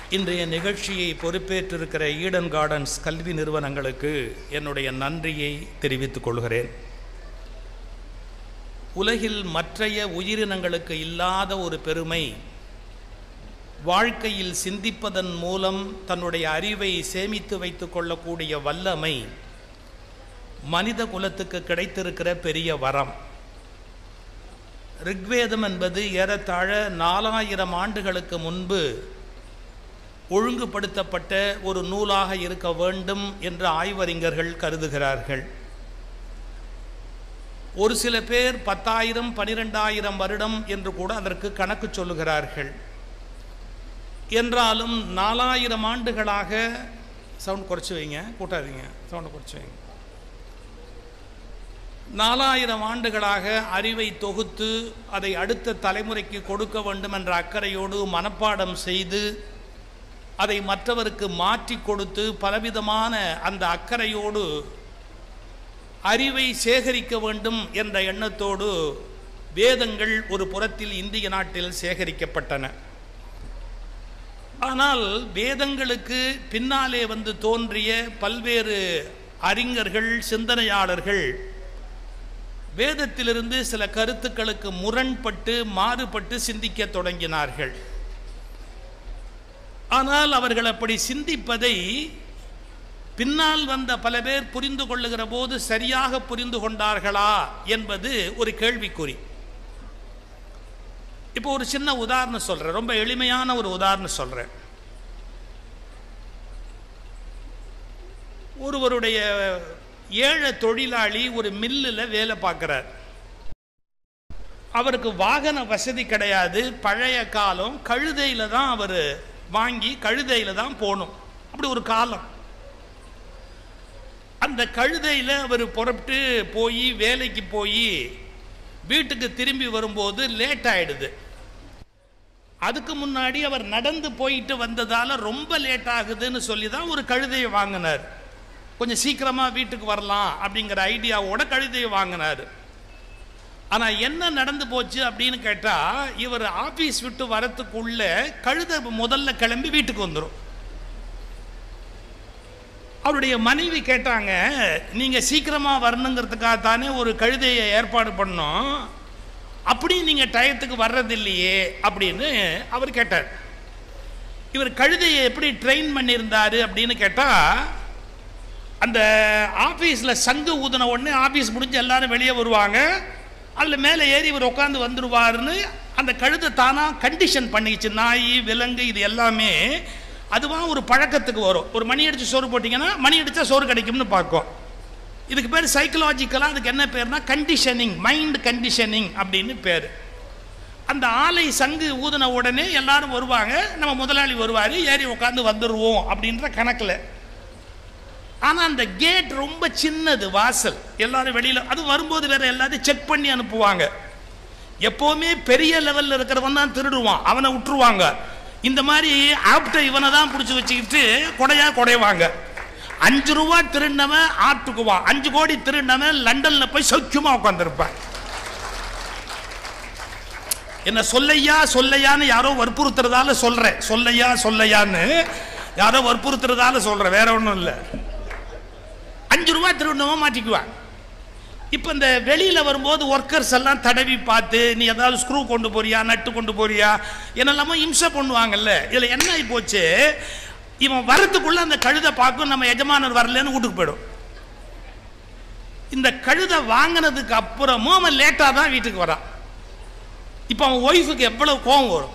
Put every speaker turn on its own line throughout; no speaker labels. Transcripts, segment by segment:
இன்றைய நிகழ்ச்சியை பொறுப்பேற்றிருக்கிற Eden gardens கல்வி நிறுவனங்களுக்கு என்னுடைய நன்றியை தெரிவித்துக் கொள்கிறேன் உலகில் மற்றைய உயிரினங்களுக்கு இல்லாத ஒரு பெருமை வாழ்க்கையில் சிந்திப்பதன் மூலம் தன்னுடைய அறிவை சேமித்து வைத்துக் கொள்ளக்கூடிய வல்லமை மனித குலத்துக்கு கிடைத்திருக்கிற பெரிய வரம் ரிக்வேதம் என்பது ஏறத்தாழ நாலாயிரம் ஆண்டுகளுக்கு முன்பு ஒழுங்குபடுத்தப்பட்ட ஒரு நூலாக இருக்க வேண்டும் என்று ஆய்வறிஞர்கள் கருதுகிறார்கள் ஒரு சில பேர் பத்தாயிரம் பனிரெண்டாயிரம் வருடம் என்று கூட அதற்கு கணக்கு சொல்லுகிறார்கள் என்றாலும் நாலாயிரம் ஆண்டுகளாக சவுண்ட் குறைச்சி வைங்க கூட்டாதீங்க சவுண்டை குறைச்சி வைங்க நாலாயிரம் ஆண்டுகளாக அறிவை தொகுத்து அதை அடுத்த தலைமுறைக்கு கொடுக்க வேண்டும் என்ற அக்கறையோடு மனப்பாடம் செய்து அதை மற்றவருக்கு மாற்றி கொடுத்து பலவிதமான அந்த அக்கறையோடு அறிவை சேகரிக்க வேண்டும் என்ற எண்ணத்தோடு வேதங்கள் ஒரு புறத்தில் இந்திய நாட்டில் சேகரிக்கப்பட்டன ஆனால் வேதங்களுக்கு பின்னாலே வந்து தோன்றிய பல்வேறு அறிஞர்கள் சிந்தனையாளர்கள் வேதத்திலிருந்து சில கருத்துக்களுக்கு முரண்பட்டு மாறுபட்டு சிந்திக்க தொடங்கினார்கள் ஆனால் அவர்கள் அப்படி சிந்திப்பதை பின்னால் வந்த பல பேர் புரிந்து கொள்ளுகிற போது சரியாக புரிந்து கொண்டார்களா என்பது ஒரு கேள்விக்குறி இப்போ ஒரு சின்ன உதாரணம் சொல்றேன் ரொம்ப எளிமையான ஒரு உதாரணம் சொல்றேன் ஒருவருடைய ஏழை தொழிலாளி ஒரு மில்லில் வேலை பார்க்குறார் அவருக்கு வாகன வசதி கிடையாது பழைய காலம் கழுதையில் தான் அவர் வாங்கி கழுதையில் தான் போகணும் அப்படி ஒரு காலம் அந்த கழுதையில் அவர் புறப்பட்டு போய் வேலைக்கு போய் வீட்டுக்கு திரும்பி வரும்போது லேட் ஆயிடுது அதுக்கு முன்னாடி அவர் நடந்து போயிட்டு வந்ததால ரொம்ப லேட் ஆகுதுன்னு சொல்லி தான் ஒரு கழுதையை வாங்கினார் கொஞ்சம் சீக்கிரமாக வீட்டுக்கு வரலாம் அப்படிங்கிற ஐடியாவோட கழுதையை வாங்கினார் ஆனால் என்ன நடந்து போச்சு அப்படின்னு கேட்டால் இவர் ஆஃபீஸ் விட்டு வரத்துக்குள்ள கழுதை முதல்ல கிளம்பி வீட்டுக்கு வந்துடும் அவருடைய மனைவி கேட்டாங்க நீங்கள் சீக்கிரமாக வரணுங்கிறதுக்காக தானே ஒரு கழுதையை ஏற்பாடு பண்ணோம் அப்படி நீங்கள் டயத்துக்கு வர்றதில்லையே அப்படின்னு அவர் கேட்டார் இவர் கழுதையை எப்படி ட்ரெயின் பண்ணியிருந்தாரு அப்படின்னு கேட்டால் அந்த ஆஃபீஸில் சங்கு ஊதின உடனே ஆஃபீஸ் முடிஞ்சு எல்லாரும் வெளியே வருவாங்க அதில் மேலே ஏறி இவர் உட்காந்து வந்துடுவாருன்னு அந்த கழுதை தானாக கண்டிஷன் பண்ணிக்கிச்சு நாய் விலங்கு இது எல்லாமே அதுவாக ஒரு பழக்கத்துக்கு வரும் ஒரு மணி அடித்து சோறு போட்டிங்கன்னா மணி அடித்தா சோறு கிடைக்கும்னு பார்க்கும் இதுக்கு பேர் சைக்கலாஜிக்கலாக அதுக்கு என்ன பேர்னா கண்டிஷனிங் மைண்ட் கண்டிஷனிங் அப்படின்னு பேர் அந்த ஆலை சங்கு ஊதின உடனே எல்லாரும் வருவாங்க நம்ம முதலாளி வருவார் ஏறி உட்காந்து வந்துடுவோம் அப்படின்ற கணக்கில் ஆனால் அந்த கேட் ரொம்ப சின்னது வாசல் எல்லாரும் வெளியில் அது வரும்போது வேற எல்லாத்தையும் செக் பண்ணி அனுப்புவாங்க எப்போவுமே பெரிய லெவலில் இருக்கிறவன் தான் திருடுவான் அவனை விட்டுருவாங்க இந்த மாதிரி ஆப்ட இவனை தான் பிடிச்சி வச்சுக்கிட்டு கொடையா கொடைவாங்க அஞ்சு ரூபா திருடினவன் ஆட்டுக்குவான் அஞ்சு கோடி திருடினவன் லண்டன்ல போய் சௌக்கியமா உட்காந்துருப்பான் என்ன சொல்லையா சொல்லையான்னு யாரோ வற்புறுத்துறதால சொல்றேன் சொல்லையா சொல்லையான்னு யாரோ வற்புறுத்துறதால சொல்றேன் வேற ஒன்றும் இல்லை அஞ்சு ரூபா திருடினவன் மாட்டிக்குவான் இப்போ இந்த வெளியில் வரும்போது ஒர்க்கர்ஸ் எல்லாம் தடவி பார்த்து நீ ஏதாவது ஸ்க்ரூ கொண்டு போறியா நட்டு கொண்டு போறியா என்னெல்லாமோ இம்சை பண்ணுவாங்கல்ல இதில் என்ன ஆகி போச்சு இவன் வரத்துக்குள்ள அந்த கழுதை பார்க்கும் நம்ம எஜமானர் வரலன்னு வீட்டுக்கு போயிடும் இந்த கழுதை வாங்கினதுக்கு அப்புறமும் அவன் லேட்டாக தான் வீட்டுக்கு வரான் இப்போ அவன் ஒய்ஃபுக்கு எவ்வளவு கோபம் வரும்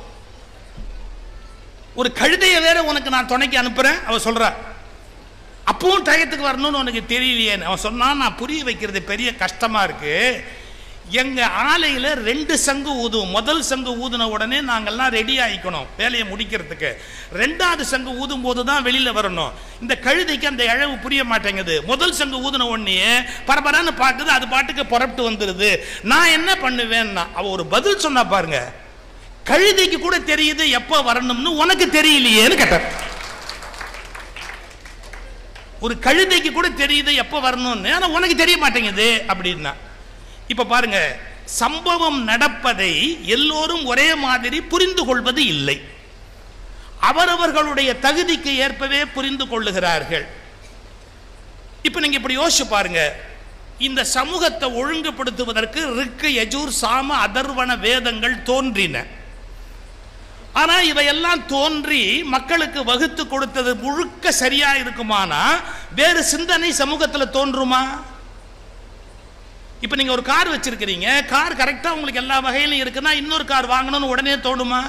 ஒரு கழுதையை வேற உனக்கு நான் துணைக்கு அனுப்புறேன் அவ சொல்றா அப்பவும் டயத்துக்கு வரணும்னு உனக்கு தெரியலையேன்னு அவன் சொன்னான் நான் புரிய வைக்கிறது பெரிய கஷ்டமா இருக்கு எங்க ஆலையில ரெண்டு சங்கு ஊதும் முதல் சங்கு ஊதுன உடனே நாங்கெல்லாம் ரெடி ஆயிக்கணும் வேலையை முடிக்கிறதுக்கு ரெண்டாவது சங்கு ஊதும் போது தான் வெளியில வரணும் இந்த கழுதைக்கு அந்த இழவு புரிய மாட்டேங்குது முதல் சங்கு ஊதுன உடனே பரபரன்னு பார்க்குது அது பாட்டுக்கு புறப்பட்டு வந்துடுது நான் என்ன பண்ணுவேன்னா அவ ஒரு பதில் சொன்னா பாருங்க கழுதைக்கு கூட தெரியுது எப்போ வரணும்னு உனக்கு தெரியலையேன்னு கேட்டார் ஒரு கழுதைக்கு கூட தெரியுது எப்போ வரணும்னு ஆனால் உனக்கு தெரிய மாட்டேங்குது அப்படின்னா இப்போ பாருங்க சம்பவம் நடப்பதை எல்லோரும் ஒரே மாதிரி புரிந்து கொள்வது இல்லை அவரவர்களுடைய தகுதிக்கு ஏற்பவே புரிந்து கொள்ளுகிறார்கள் இப்ப நீங்க இப்படி யோசிச்சு பாருங்க இந்த சமூகத்தை ஒழுங்குபடுத்துவதற்கு ரிக்கு யஜூர் சாம அதர்வன வேதங்கள் தோன்றின ஆனா இவையெல்லாம் தோன்றி மக்களுக்கு வகுத்து கொடுத்தது முழுக்க சரியா இருக்குமானா வேறு சிந்தனை சமூகத்துல தோன்றுமா இப்ப நீங்க ஒரு கார் வச்சிருக்கிறீங்க கார் கரெக்டா உங்களுக்கு எல்லா வகையிலும் இருக்குன்னா இன்னொரு கார் வாங்கணும்னு உடனே தோணுமா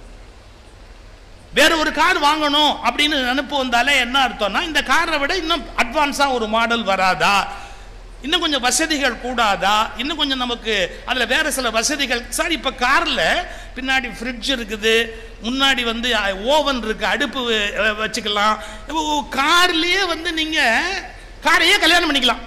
வேற ஒரு கார் வாங்கணும் அப்படின்னு நினைப்பு வந்தாலே என்ன அர்த்தம்னா இந்த காரை விட இன்னும் அட்வான்ஸா ஒரு மாடல் வராதா இன்னும் கொஞ்சம் வசதிகள் கூடாதா இன்னும் கொஞ்சம் நமக்கு அதில் வேற சில வசதிகள் சார் இப்போ காரில் பின்னாடி ஃப்ரிட்ஜ் இருக்குது முன்னாடி வந்து ஓவன் இருக்கு அடுப்பு அஹ், வச்சுக்கலாம் கார்லேயே வந்து நீங்கள் காரையே கல்யாணம் பண்ணிக்கலாம்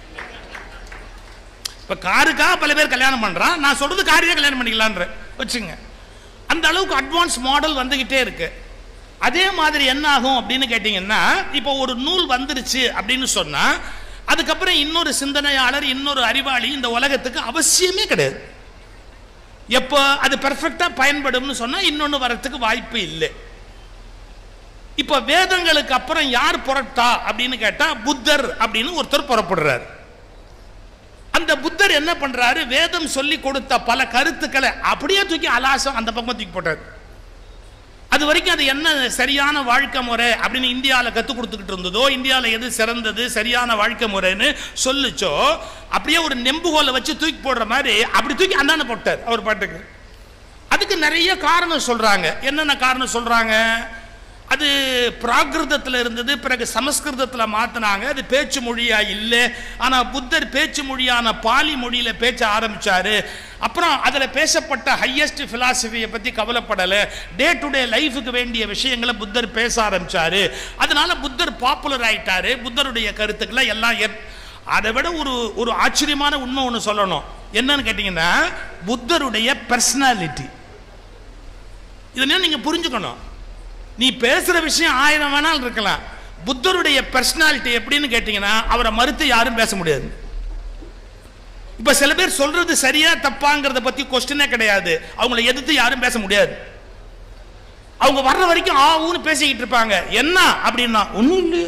இப்போ காருக்காக பல பேர் கல்யாணம் பண்ணுறான் நான் சொல்றது காரையே கல்யாணம் பண்ணிக்கலான்ற வச்சுங்க அந்த அளவுக்கு அட்வான்ஸ் மாடல் வந்துகிட்டே இருக்கு அதே மாதிரி என்ன ஆகும் அப்படின்னு கேட்டிங்கன்னா இப்போ ஒரு நூல் வந்துருச்சு அப்படின்னு சொன்னா அதுக்கப்புறம் இன்னொரு சிந்தனையாளர் இன்னொரு அறிவாளி இந்த உலகத்துக்கு அவசியமே கிடையாது எப்போ அது பெர்ஃபெக்டா பயன்படும்னு சொன்னா இன்னொன்னு வரத்துக்கு வாய்ப்பு இல்லை இப்போ வேதங்களுக்கு அப்புறம் யார் புறட்டா அப்படின்னு கேட்டா புத்தர் அப்படின்னு ஒருத்தர் புறப்படுறார் அந்த புத்தர் என்ன பண்றாரு வேதம் சொல்லி கொடுத்த பல கருத்துக்களை அப்படியே தூக்கி அலாசம் அந்த பக்கம் தூக்கி போட்டார் அது வரைக்கும் அது என்ன சரியான வாழ்க்கை முறை அப்படின்னு இந்தியாவில் கற்றுக் கொடுத்துக்கிட்டு இருந்ததோ இந்தியாவில் எது சிறந்தது சரியான வாழ்க்கை முறைன்னு சொல்லுச்சோ அப்படியே ஒரு நெம்புகோலை வச்சு தூக்கி போடுற மாதிரி அப்படி தூக்கி அந்தாண்ட போட்டார் அவர் பாட்டுக்கு அதுக்கு நிறைய காரணம் சொல்றாங்க என்னென்ன காரணம் சொல்றாங்க அது பிராகிருதத்தில் இருந்தது பிறகு சமஸ்கிருதத்தில் மாத்தினாங்க அது பேச்சு மொழியா இல்லை ஆனா புத்தர் பேச்சு மொழியான பாலி மொழியில பேச ஆரம்பிச்சாரு அப்புறம் அதில் பேசப்பட்ட ஹையஸ்ட் பிலாசபியை பத்தி கவலைப்படலை டே டு டே லைஃபுக்கு வேண்டிய விஷயங்களை புத்தர் பேச ஆரம்பிச்சாரு அதனால புத்தர் பாப்புலர் ஆயிட்டாரு புத்தருடைய கருத்துக்களை எல்லாம் ஏற்- அதை விட ஒரு ஒரு ஆச்சரியமான உண்மை ஒன்று சொல்லணும் என்னன்னு கேட்டிங்கன்னா புத்தருடைய பர்சனாலிட்டி இதெல்லாம் நீங்க புரிஞ்சுக்கணும் நீ பேசுற விஷயம் ஆயிரம் வேணாலும் இருக்கலாம் புத்தருடைய பர்சனாலிட்டி எப்படின்னு கேட்டீங்கன்னா அவரை மறுத்து யாரும் பேச முடியாது இப்ப சில பேர் சொல்றது சரியா தப்பாங்கிறத பத்தி கொஸ்டினே கிடையாது அவங்கள எதிர்த்து யாரும் பேச முடியாது அவங்க வர்ற வரைக்கும் ஆ ஊன்னு பேசிக்கிட்டு இருப்பாங்க என்ன அப்படின்னா ஒண்ணும் இல்லையே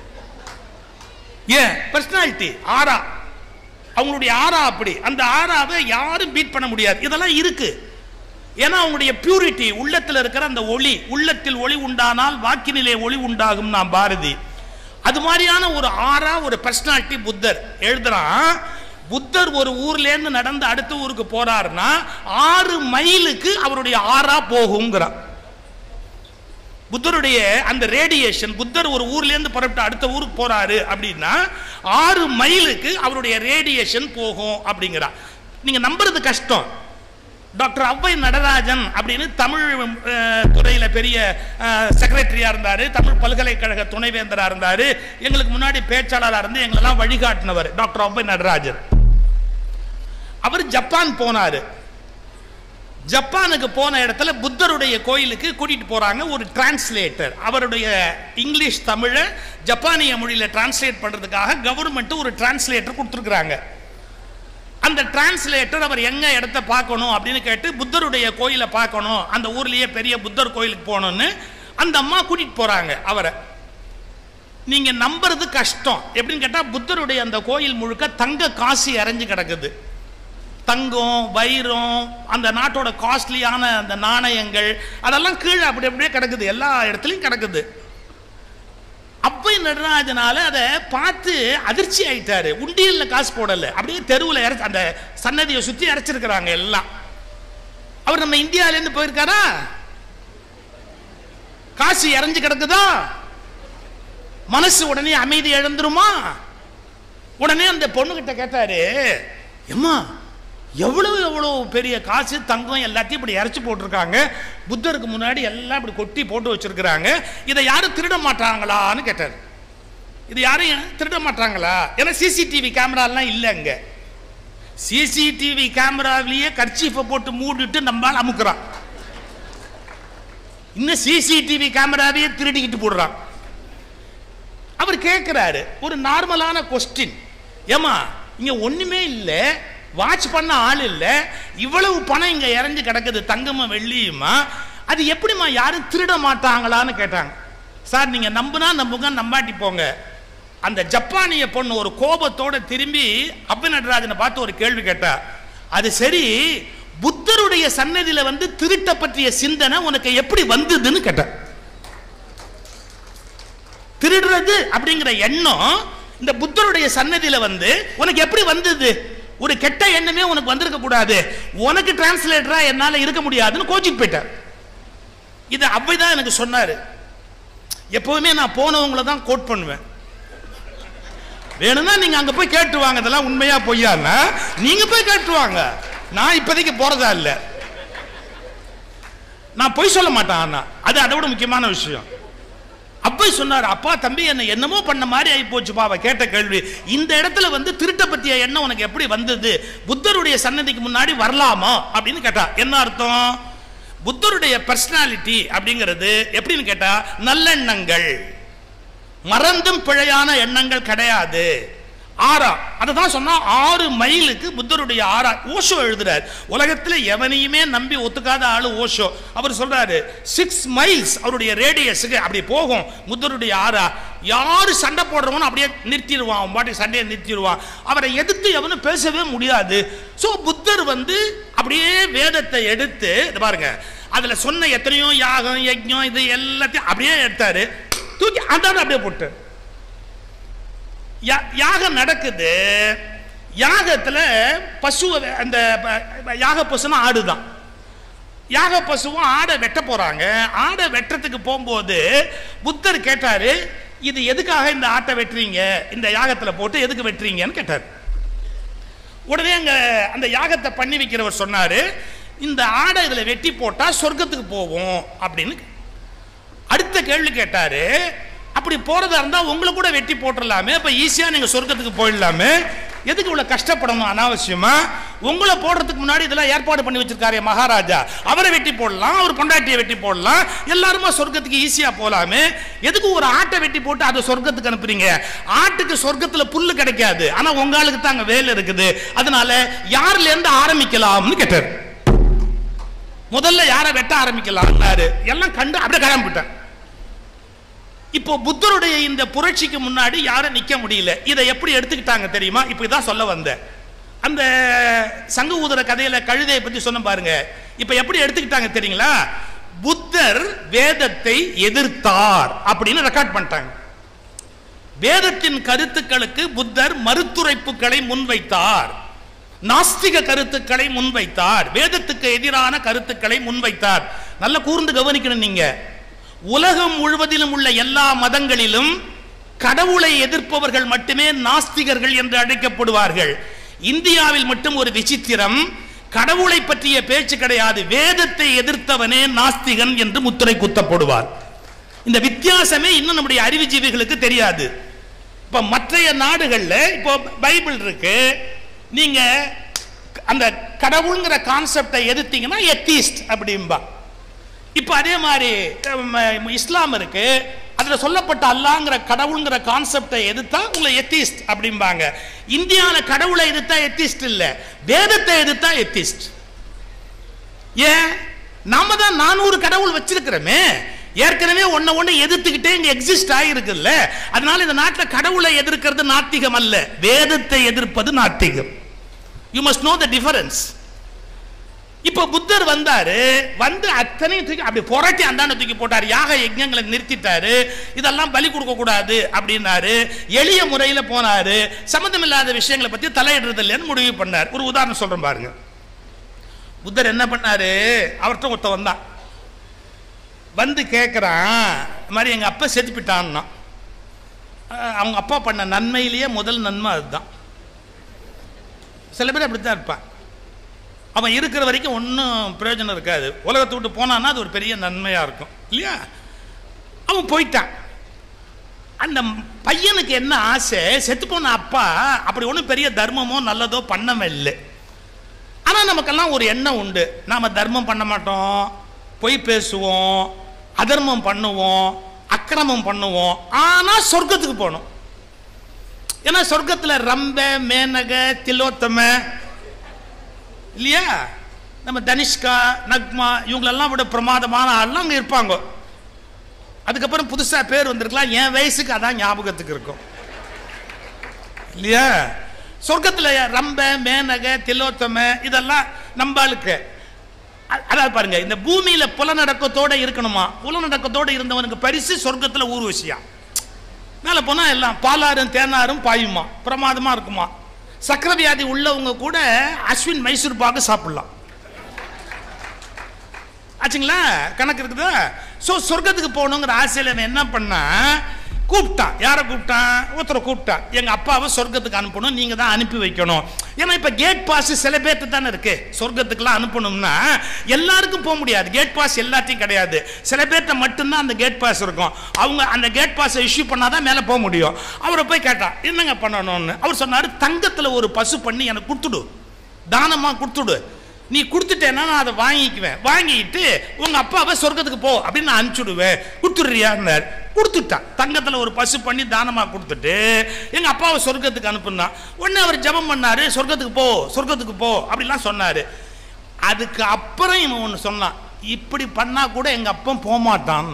ஏன் பர்சனாலிட்டி ஆறா அவங்களுடைய ஆறா அப்படி அந்த ஆறாவை யாரும் பீட் பண்ண முடியாது இதெல்லாம் இருக்கு ஏன்னா அவங்களுடைய பியூரிட்டி உள்ளத்தில் இருக்கிற அந்த ஒளி உள்ளத்தில் ஒளி உண்டானால் வாக்கினிலே ஒளி உண்டாகும் நான் பாரதி அது மாதிரியான ஒரு ஆறா ஒரு பர்சனாலிட்டி புத்தர் எழுதுறான் புத்தர் ஒரு ஊர்ல இருந்து நடந்து அடுத்த ஊருக்கு போறாருன்னா ஆறு மைலுக்கு அவருடைய ஆறா போகுங்கிறான் புத்தருடைய அந்த ரேடியேஷன் புத்தர் ஒரு ஊர்ல இருந்து புறப்பட்டு அடுத்த ஊருக்கு போறாரு அப்படின்னா ஆறு மைலுக்கு அவருடைய ரேடியேஷன் போகும் அப்படிங்கிறா நீங்க நம்புறது கஷ்டம் டாக்டர் அவ்வை நடராஜன் அப்படின்னு தமிழ் அஹ், துறையில பெரிய செக்ரட்டரியா இருந்தாரு தமிழ் பல்கலைக்கழக துணைவேந்தரா இருந்தாரு எங்களுக்கு முன்னாடி பேச்சாளராக இருந்து எங்களெல்லாம் வழிகாட்டினவர் டாக்டர் அவ்வை நடராஜன் அவர் ஜப்பான் போனாரு ஜப்பானுக்கு போன இடத்துல புத்தருடைய கோயிலுக்கு கூட்டிட்டு போறாங்க ஒரு டிரான்ஸ்லேட்டர் அவருடைய இங்கிலீஷ் தமிழை ஜப்பானிய மொழியில டிரான்ஸ்லேட் பண்றதுக்காக கவர்மெண்ட் ஒரு டிரான்ஸ்லேட்டர் கொடுத்துருக்குறாங்க அந்த டிரான்ஸ்லேட்டர் அவர் எங்க இடத்த பார்க்கணும் அப்படின்னு கேட்டு புத்தருடைய கோயிலை பார்க்கணும் அந்த ஊர்லயே பெரிய புத்தர் கோயிலுக்கு போகணும்னு அந்த அம்மா கூட்டிட்டு போறாங்க அவரை நீங்க நம்புறது கஷ்டம் எப்படின்னு கேட்டா புத்தருடைய அந்த கோயில் முழுக்க தங்க காசு இறஞ்சு கிடக்குது தங்கம் வைரம் அந்த நாட்டோட காஸ்ட்லியான அந்த நாணயங்கள் அதெல்லாம் கீழே அப்படி அப்படியே கிடக்குது எல்லா இடத்துலையும் கிடக்குது அப்பை நடராஜனால அதை பார்த்து அதிர்ச்சி ஆயிட்டாரு உண்டியல்ல காசு போடல அப்படியே தெருவில் இறச்சி அந்த சன்னதியை சுத்தி இறைச்சிருக்கிறாங்க எல்லாம் அவர் நம்ம இந்தியால இருந்து போயிருக்காரா காசு இறஞ்சு கிடக்குதா மனசு உடனே அமைதி இழந்துருமா உடனே அந்த பொண்ணுகிட்ட கேட்டாரு எம்மா எவ்வளவு எவ்வளவு பெரிய காசு தங்கம் எல்லாத்தையும் இப்படி இறச்சி போட்டிருக்காங்க புத்தருக்கு முன்னாடி எல்லாம் இப்படி கொட்டி போட்டு வச்சிருக்கிறாங்க இதை யாரும் திருட மாட்டாங்களான்னு கேட்டார் இது யாரும் திருட மாட்டாங்களா ஏன்னா சிசிடிவி கேமராலாம் இல்லை அங்க சிசிடிவி கேமராவிலேயே கர்ச்சீஃபை போட்டு மூடிட்டு நம்மால் அமுக்குறான் இன்னும் சிசிடிவி கேமராவையே திருடிக்கிட்டு போடுறான் அவர் கேட்கிறாரு ஒரு நார்மலான கொஸ்டின் ஏமா இங்க ஒண்ணுமே இல்லை வாட்ச் பண்ண ஆள் இல்லை இவ்வளவு பணம் இங்க இறஞ்சு கிடக்குது தங்கமும் வெள்ளியுமா அது எப்படிம்மா யாரும் திருட மாட்டாங்களான்னு கேட்டாங்க சார் நீங்க நம்புனா நம்புங்க நம்பாட்டி போங்க அந்த ஜப்பானிய பொண்ணு ஒரு கோபத்தோட திரும்பி அப்ப நடராஜனை பார்த்து ஒரு கேள்வி கேட்டா அது சரி புத்தருடைய சன்னதியில வந்து திருட்ட பற்றிய சிந்தனை உனக்கு எப்படி வந்ததுன்னு கேட்ட திருடுறது அப்படிங்கிற எண்ணம் இந்த புத்தருடைய சன்னதியில வந்து உனக்கு எப்படி வந்தது ஒரு கெட்ட எண்ணமே உனக்கு வந்திருக்க கூடாது உனக்கு டிரான்ஸ்லேட்டரா என்னால இருக்க முடியாதுன்னு கோச்சிட்டு போயிட்டார் இது அவ்வைதான் எனக்கு சொன்னாரு எப்பவுமே நான் போனவங்கள தான் கோட் பண்ணுவேன் வேணும்னா நீங்க அங்க போய் கேட்டு வாங்க இதெல்லாம் உண்மையா பொய்யான்னா நீங்க போய் கேட்டு வாங்க நான் இப்போதைக்கு போறதா இல்ல நான் பொய் சொல்ல மாட்டேன் ஆனா அது அதை விட முக்கியமான விஷயம் அப்பா சொன்னார் அப்பா தம்பி என்ன என்னமோ பண்ண மாதிரி ஆகி போச்சுப்பா அவ கேட்ட கேள்வி இந்த இடத்துல வந்து திருட்ட பத்திய எண்ணம் உனக்கு எப்படி வந்தது புத்தருடைய சன்னதிக்கு முன்னாடி வரலாமா அப்படின்னு கேட்டா என்ன அர்த்தம் புத்தருடைய பர்சனாலிட்டி அப்படிங்கிறது எப்படின்னு கேட்டா நல்லெண்ணங்கள் மறந்தும் பிழையான எண்ணங்கள் கிடையாது ஆறா அதை தான் சொன்னா ஆறு மைலுக்கு புத்தருடைய ஆறா ஓஷோ எழுதுறார் உலகத்துல எவனையுமே நம்பி ஒத்துக்காத ஆளு ஓஷோ அவர் சொல்றாரு சிக்ஸ் மைல்ஸ் அவருடைய ரேடியஸுக்கு அப்படி போகும் புத்தருடைய ஆறா யாரு சண்டை போடுறவனும் அப்படியே நிறுத்திடுவான் அவன் பாட்டி சண்டையை நிறுத்திடுவான் அவரை எதிர்த்து எவனும் பேசவே முடியாது ஸோ புத்தர் வந்து அப்படியே வேதத்தை எடுத்து இது பாருங்க அதுல சொன்ன எத்தனையோ யாகம் யஜ்ஞம் இது எல்லாத்தையும் அப்படியே எடுத்தாரு தூக்கி அதான் அப்படியே போட்டு யா- யாகம் நடக்குது யாகத்துல பசுவை வெ- அந்த ப- யாக பசுனா ஆடுதான் யாக பசுவும் ஆடை வெட்ட போறாங்க ஆடை வெட்டுறதுக்கு போகும்போது புத்தர் கேட்டாரு இது எதுக்காக இந்த ஆட்டை வெட்டுறீங்க இந்த யாகத்துல போட்டு எதுக்கு வெட்டுறீங்கன்னு கேட்டார் உடனே அங்க அந்த யாகத்தை பண்ணி வைக்கிறவர் சொன்னாரு இந்த ஆடை இதுல வெட்டி போட்டா சொர்க்கத்துக்கு போவோம் அப்படின்னு அடுத்த கேள்வி கேட்டாரு அப்படி போறதா இருந்தா உங்களை கூட வெட்டி போட்டுடலாமே இப்ப ஈஸியா நீங்க சொர்க்கத்துக்கு போயிடலாமே எதுக்கு இவ்வளவு கஷ்டப்படணும் அனாவசியமா உங்களை போடுறதுக்கு முன்னாடி இதெல்லாம் ஏற்பாடு பண்ணி வச்சிருக்காரு மகாராஜா அவரை வெட்டி போடலாம் அவர் பொண்டாட்டியை வெட்டி போடலாம் எல்லாருமா சொர்க்கத்துக்கு ஈஸியா போலாமே எதுக்கு ஒரு ஆட்டை வெட்டி போட்டு அதை சொர்க்கத்துக்கு அனுப்புறீங்க ஆட்டுக்கு சொர்க்கத்துல புல்லு கிடைக்காது ஆனா உங்க ஆளுக்கு தான் அங்க வேலை இருக்குது அதனால யாருல இருந்து ஆரம்பிக்கலாம்னு கேட்டார் முதல்ல யாரை வெட்ட ஆரம்பிக்கலாம்னாரு எல்லாம் கண்டு அப்படியே கிளம்பிட்டேன் இப்போ புத்தருடைய இந்த புரட்சிக்கு முன்னாடி யாரும் நிக்க முடியல இதை எப்படி எடுத்துக்கிட்டாங்க தெரியுமா இப்போ இதான் சொல்ல வந்தேன் அந்த சங்க ஊதுற கதையில கழுதையை பத்தி சொன்ன பாருங்க இப்போ எப்படி எடுத்துக்கிட்டாங்க தெரியுங்களா புத்தர் வேதத்தை எதிர்த்தார் அப்படின்னு ரெக்கார்ட் பண்ணிட்டாங்க வேதத்தின் கருத்துக்களுக்கு புத்தர் மறுத்துரைப்புகளை முன்வைத்தார் நாஸ்திக கருத்துக்களை முன்வைத்தார் வேதத்துக்கு எதிரான கருத்துக்களை முன்வைத்தார் நல்ல கூர்ந்து கவனிக்கணும் நீங்க உலகம் முழுவதிலும் உள்ள எல்லா மதங்களிலும் கடவுளை எதிர்ப்பவர்கள் மட்டுமே நாஸ்திகர்கள் என்று அழைக்கப்படுவார்கள் இந்தியாவில் மட்டும் ஒரு விசித்திரம் கடவுளை பற்றிய பேச்சு கிடையாது வேதத்தை எதிர்த்தவனே நாஸ்திகன் என்று முத்திரை குத்தப்படுவார் இந்த வித்தியாசமே இன்னும் நம்முடைய அறிவுஜீவிகளுக்கு தெரியாது இப்ப மற்றைய நாடுகள்ல இப்போ பைபிள் இருக்கு நீங்க அந்த கடவுள்ங்கிற கான்செப்டை எதிர்த்தீங்கன்னா எத்தீஸ்ட் அப்படிம்பா இப்போ அதே மாதிரி உம், இஸ்லாம் இருக்கு அதுல சொல்லப்பட்ட அல்லாங்கிற கடவுள்ங்கிற கான்செப்டை எதிர்த்தா உங்களை எத்திஸ்ட் அப்படிம்பாங்க இந்தியால கடவுளை எதிர்த்தா எத்திஸ்ட் இல்ல வேதத்தை எதிர்த்தா எத்திஸ்ட் ஏன் நாம தான் நானூறு கடவுள் வச்சிருக்கிறோமே ஏற்கனவே ஒன்ன ஒண்ணு எதிர்த்துக்கிட்டே இங்க எக்ஸிஸ்ட் ஆகிருக்குல்ல அதனால இந்த நாட்டில் கடவுளை எதிர்க்கிறது நாத்திகம் அல்ல வேதத்தை எதிர்ப்பது நாத்திகம் you must know the difference இப்ப புத்தர் வந்தாரு வந்து அத்தனையும் தூக்கி அப்படி புரட்டி அந்தாண்ட தூக்கி போட்டார் யாக யஜ்ஞங்களை நிறுத்திட்டாரு இதெல்லாம் பலி கொடுக்க கூடாது அப்படின்னாரு எளிய முறையில போனாரு சம்மந்தமில்லாத விஷயங்களை பத்தி தலையிடுறது இல்லைன்னு முடிவு பண்ணார் ஒரு உதாரணம் சொல்றேன் பாருங்க புத்தர் என்ன பண்ணாரு அவர்கிட்ட ஒருத்த வந்தான் வந்து கேட்குறான் இந்த மாதிரி எங்கள் அப்பா செத்து போயிட்டான்னா அஹ் அவங்க அப்பா பண்ண நன்மையிலேயே முதல் நன்மை அதுதான் சில பேர் அப்படித்தான் இருப்பான் அவன் இருக்கிற வரைக்கும் ஒன்றும் பிரயோஜனம் இருக்காது உலகத்தை விட்டு போனான்னா அது ஒரு பெரிய நன்மையாக இருக்கும் இல்லையா அவன் போயிட்டான் அந்த பையனுக்கு என்ன ஆசை செத்து போன அப்பா அப்படி ஒன்றும் பெரிய தர்மமோ நல்லதோ பண்ணவே இல்லை ஆனால் நமக்கெல்லாம் ஒரு எண்ணம் உண்டு நாம் தர்மம் பண்ண மாட்டோம் பொய் பேசுவோம் அதர்மம் பண்ணுவோம் அக்கிரமம் பண்ணுவோம் ஆனால் சொர்க்கத்துக்கு போகணும் ஏன்னா சொர்க்கத்தில் ரம்ப மேனக திலோத்தம இல்லையா நம்ம தனிஷ்கா நக்மா இவங்களெல்லாம் விட பிரமாதமான ஆள்லாம் அங்கே இருப்பாங்க அதுக்கப்புறம் புதுசாக பேர் வந்திருக்கலாம் என் வயசுக்கு அதான் ஞாபகத்துக்கு இருக்கும் இல்லையா சொர்க்கத்தில் ரம்ப மேனக திலோத்தம இதெல்லாம் நம்பாளுக்கு அ- அதாவது பாருங்க இந்த பூமியில புலநடக்கத்தோட இருக்கணுமா புலநடக்கத்தோட இருந்தவனுக்கு பரிசு சொர்க்கத்துல ஊர்வசியா மேலே போனா எல்லாம் பாலாறும் தேனாரும் பாயுமா பிரமாதமா இருக்குமா சக்கர வியாதி உள்ளவங்க கூட அஸ்வின் மைசூர் பாக்கு சாப்பிடலாம் ஆச்சுங்களா கணக்கு இருக்குதா ஸோ சொர்க்கத்துக்கு போகணுங்கிற ஆசையில் அவன் என்ன பண்ணா கூப்பிட்டான் யாரை கூப்பிட்டான் ஒருத்தரை கூப்பிட்டான் எங்கள் அப்பாவை சொர்க்கத்துக்கு அனுப்பணும் நீங்கள் தான் அனுப்பி வைக்கணும் ஏன்னா இப்போ கேட் பாஸ் சில பேர்த்து தானே இருக்கு சொர்க்கத்துக்குலாம் அனுப்பணும்னா எல்லாருக்கும் போக முடியாது கேட் பாஸ் எல்லாத்தையும் கிடையாது சில பேர்த்த மட்டும்தான் அந்த கேட் பாஸ் இருக்கும் அவங்க அந்த கேட் பாஸை இஷ்யூ பண்ணாதான் மேலே போக முடியும் அவரை போய் கேட்டான் என்னங்க பண்ணணும்னு அவர் சொன்னார் தங்கத்தில் ஒரு பசு பண்ணி எனக்கு கொடுத்துடு தானமாக கொடுத்துடு நீ கொடுத்துட்டேன்னா நான் அதை வாங்கிக்குவேன் வாங்கிட்டு உங்க அப்பாவை சொர்க்கத்துக்கு போ அப்படின்னு நான் அனுப்பிச்சுடுவேன் கொடுத்துடுறியான்னார் கொடுத்துட்டான் தங்கத்தில் ஒரு பசு பண்ணி தானமாக கொடுத்துட்டு எங்க அப்பாவை சொர்க்கத்துக்கு அனுப்புனான் உடனே அவர் ஜெபம் பண்ணாரு சொர்க்கத்துக்கு போ சொர்க்கத்துக்கு போ அப்படிலாம் சொன்னாரு அதுக்கு அப்புறம் இவன் ஒன்று சொன்னான் இப்படி பண்ணா கூட எங்க அப்பன் போக மாட்டான்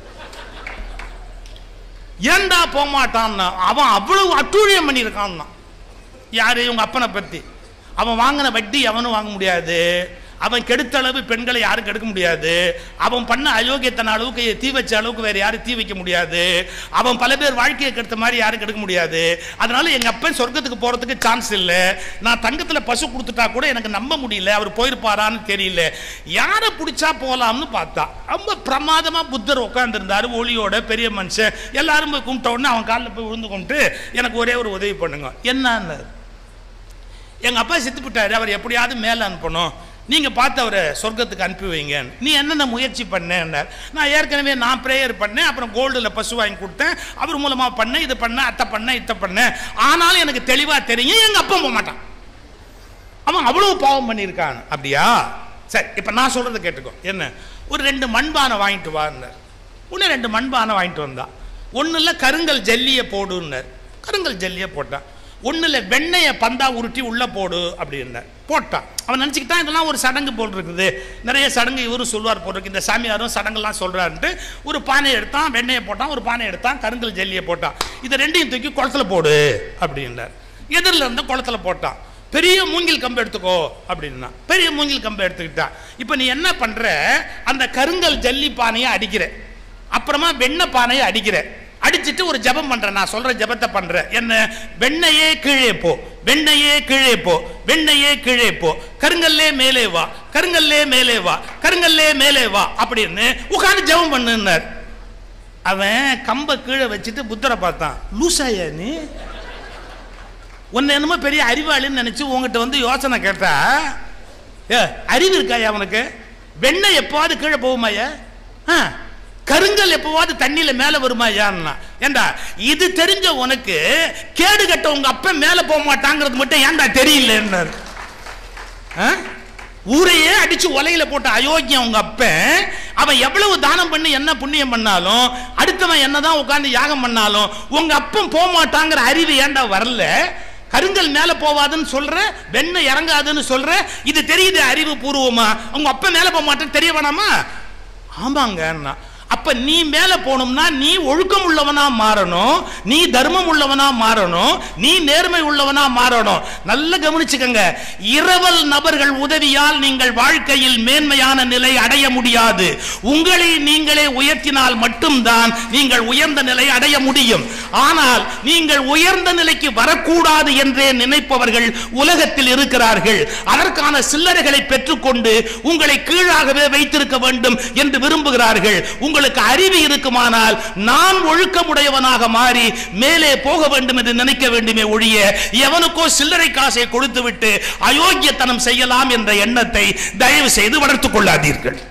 ஏன்டா போக மாட்டான்னா அவன் அவ்வளவு அட்டூழியம் பண்ணியிருக்கான்னா யாரு உங்க அப்பனை பத்தி அவன் வாங்கின வட்டி எவனும் வாங்க முடியாது அவன் கெடுத்த அளவு பெண்களை யாரும் கெடுக்க முடியாது அவன் பண்ண அயோக்கியத்தன அளவுக்கு தீ வச்ச அளவுக்கு வேற யாரும் தீ வைக்க முடியாது அவன் பல பேர் வாழ்க்கையை கெடுத்த மாதிரி யாரும் கெடுக்க முடியாது அதனால எங்க அப்பன் சொர்க்கத்துக்கு போறதுக்கு சான்ஸ் இல்லை நான் தங்கத்துல பசு கொடுத்துட்டா கூட எனக்கு நம்ப முடியல அவர் போயிருப்பாரான்னு தெரியல யாரை பிடிச்சா போலாம்னு பார்த்தா ரொம்ப பிரமாதமா புத்தர் உட்காந்துருந்தாரு ஒளியோட பெரிய மனுஷன் எல்லாரும் போய் கும்பிட்ட உடனே அவன் காலில் போய் விழுந்து கும்பிட்டு எனக்கு ஒரே ஒரு உதவி பண்ணுங்க என்னன்னு எங்க அப்பா செத்து விட்டாரு அவர் எப்படியாவது மேலே அனுப்பணும் நீங்க பார்த்து அவரை சொர்க்கத்துக்கு அனுப்பி வைங்க நீ என்னென்ன முயற்சி பண்ணேன்னார் நான் ஏற்கனவே நான் ப்ரேயர் பண்ணேன் அப்புறம் கோல்டில் பசு வாங்கி கொடுத்தேன் அவர் மூலமா பண்ணேன் இது பண்ணேன் அத்தை பண்ணேன் இத்தை பண்ணேன் ஆனாலும் எனக்கு தெளிவா தெரியும் எங்க அப்பா போக மாட்டான் அவன் அவ்வளவு பாவம் பண்ணியிருக்கான் அப்படியா சரி இப்போ நான் சொல்றதை கேட்டுக்கோ என்ன ஒரு ரெண்டு மண்பானை வாங்கிட்டு வான்னார் உடனே ரெண்டு மண்பானை வாங்கிட்டு வந்தான் ஒண்ணுல கருங்கல் ஜல்லியை போடுன்னார் கருங்கல் ஜல்லியை போட்டான் ஒண்ணுல வெண்ணெயை பந்தா உருட்டி உள்ள போடு அப்படின்னார் போட்டான் அவன் நினச்சிக்கிட்டான் இதெல்லாம் ஒரு சடங்கு போல் இருக்குது நிறைய சடங்கு இவரும் சொல்லுவார் போல் இருக்கு இந்த சாமியாரும் சடங்கெல்லாம் சொல்றாருன்ட்டு ஒரு பானை எடுத்தான் வெண்ணெயை போட்டான் ஒரு பானை எடுத்தான் கருங்கல் ஜல்லியை போட்டான் இதை ரெண்டையும் தூக்கி குளத்துல போடு அப்படின்னார் எதிரில் இருந்த குளத்துல போட்டான் பெரிய மூங்கில் கம்பு எடுத்துக்கோ அப்படின்னா பெரிய மூங்கில் கம்பு எடுத்துக்கிட்டா இப்போ நீ என்ன பண்ற அந்த கருங்கல் ஜல்லி பானையை அடிக்கிற அப்புறமா வெண்ணெய் பானையை அடிக்கிற அடிச்சிட்டு ஒரு ஜெபம் பண்ற நான் சொல்ற ஜெபத்தை பண்ற என்ன வெண்ணையே கீழே போ வெண்ணையே கீழே போ வெண்ணையே கீழே போ கருங்கல்லே மேலே வா கருங்கல்லே மேலே வா கருங்கல்லே மேலே வா அப்படின்னு உட்கார்ந்து ஜெபம் பண்ணுன்னார் அவன் கம்பை கீழே வச்சுட்டு புத்தரை பார்த்தான் லூசாயா நீ உன்னை என்னமோ பெரிய அறிவாளின்னு நினைச்சு உங்ககிட்ட வந்து யோசனை கேட்டா ஏ அறிவு இருக்காயா அவனுக்கு வெண்ணெய் எப்போவாது கீழே போகுமாயா ஆ, கருங்கல் எப்போவாது தண்ணியில மேல வருமாயான்னா ஏண்டா இது தெரிஞ்ச உனக்கு கேடு கட்ட உங்க அப்பன் மேல போக மாட்டாங்கிறது மட்டும் ஏன்டா தெரியலன்னாரு ஆ? ஊரையே அடிச்சு உலையில போட்ட அயோக்கியம் உங்க அப்பன் அவன் எவ்வளவு தானம் பண்ணி என்ன புண்ணியம் பண்ணாலும் அடுத்தவன் என்னதான் உட்கார்ந்து யாகம் பண்ணாலும் உங்க அப்பன் போக மாட்டாங்கிற அறிவு ஏன்டா வரல கருங்கல் மேல போவாதுன்னு சொல்ற வெண்ணெய் இறங்காதுன்னு சொல்ற இது தெரியுது அறிவு பூர்வமா உங்க அப்பன் மேல போக மாட்டேன்னு தெரிய வேணாமா ஆமாங்க அப்ப நீ மேல போகணும்னா நீ ஒழுக்கம் உள்ளவனா மாறணும் நீ தர்மம் உள்ளவனா மாறணும் நீ நேர்மை உள்ளவனா மாறணும் நல்ல கவனிச்சுக்கங்க இரவல் நபர்கள் உதவியால் நீங்கள் வாழ்க்கையில் மேன்மையான நிலை அடைய முடியாது உங்களை நீங்களே உயர்த்தினால் மட்டும்தான் நீங்கள் உயர்ந்த நிலை அடைய முடியும் ஆனால் நீங்கள் உயர்ந்த நிலைக்கு வரக்கூடாது என்றே நினைப்பவர்கள் உலகத்தில் இருக்கிறார்கள் அதற்கான சில்லறைகளை பெற்றுக்கொண்டு உங்களை கீழாகவே வைத்திருக்க வேண்டும் என்று விரும்புகிறார்கள் உங்களுக்கு அறிவு இருக்குமானால் நான் ஒழுக்கமுடையவனாக மாறி மேலே போக வேண்டும் என்று நினைக்க வேண்டுமே ஒழிய எவனுக்கோ சில்லறை காசை கொடுத்துவிட்டு அயோக்கியத்தனம் செய்யலாம் என்ற எண்ணத்தை தயவு செய்து வளர்த்துக் கொள்ளாதீர்கள்